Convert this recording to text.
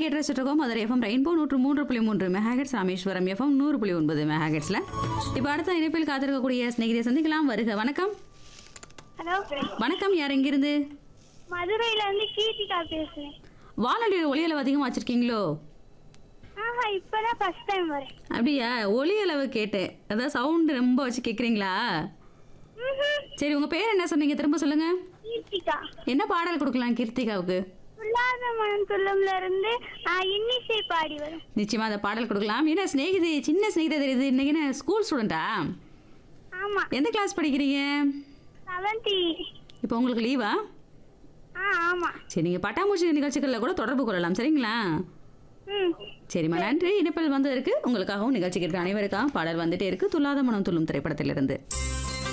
கேட்டு இருக்கோம் Madurai FM rainbow நூற்று மூன்று புள்ளி மூன்று மெகாஹெட்ஸ் ராமேஸ்வரம் எஃப்எம் நூறு புள்ளி ஒன்பது மெகாஹெட்ஸ்ல இப்போ அடுத்த இணைப்பில் காத்திருக்கக்கூடிய சிநேகிதியை சந்திக்கலாம் வருக வணக்கம் ஹலோ வணக்கம் யார் எங்கிருந்து மதுரையில இருந்து கீர்த்திகா பேசுறேன் வானொலியோட ஒலி அளவு அதிகமாக வச்சிருக்கீங்களோ ஆஹா இப்பதான் ஃபர்ஸ்ட் டைம் வரேன் அப்படியா ஒலி அளவு கேட்டேன் அதான் சவுண்டு ரொம்ப வச்சு கேட்குறீங்களா ம்ஹும். சரி உங்கள் பேர் என்ன சொன்னீங்க திரும்ப சொல்லுங்க கீர்த்திகா என்ன பாடல் கொடுக்கலாம் கீர்த்திகாவுக்கு துல்லாத மனம் துள்ளம்ல இருந்து ஆஹ், இன்னிசை பாடி வரும் நிச்சயமா அந்த பாடல் கொடுக்கலாம் ஏன்னா ஸ்நேகிதி சின்ன ஸ்நேகிதி தெரியுது இன்னைக்கு என்ன ஸ்கூல் ஸ்டூடெண்ட்டா ஆமா எந்த கிளாஸ் படிக்கிறீங்க செவன்டி இப்போ உங்களுக்கு லீவா ஆ ஆமா சரி நீங்கள் பட்டாம்பூச்சி நிகழ்ச்சிகளில் கூட தொடர்பு கொள்ளலாம் சரிங்களா ம் சரிம்மா நன்றி இணைப்பில் வந்ததற்கு உங்களுக்காகவும் நிகழ்ச்சிக்கு இருக்கிற அனைவருக்காகவும் பாடல் வந்துட்டே இருக்கு துல்லாத மனம் துள்ளும் திரைப்படத்திலிருந்து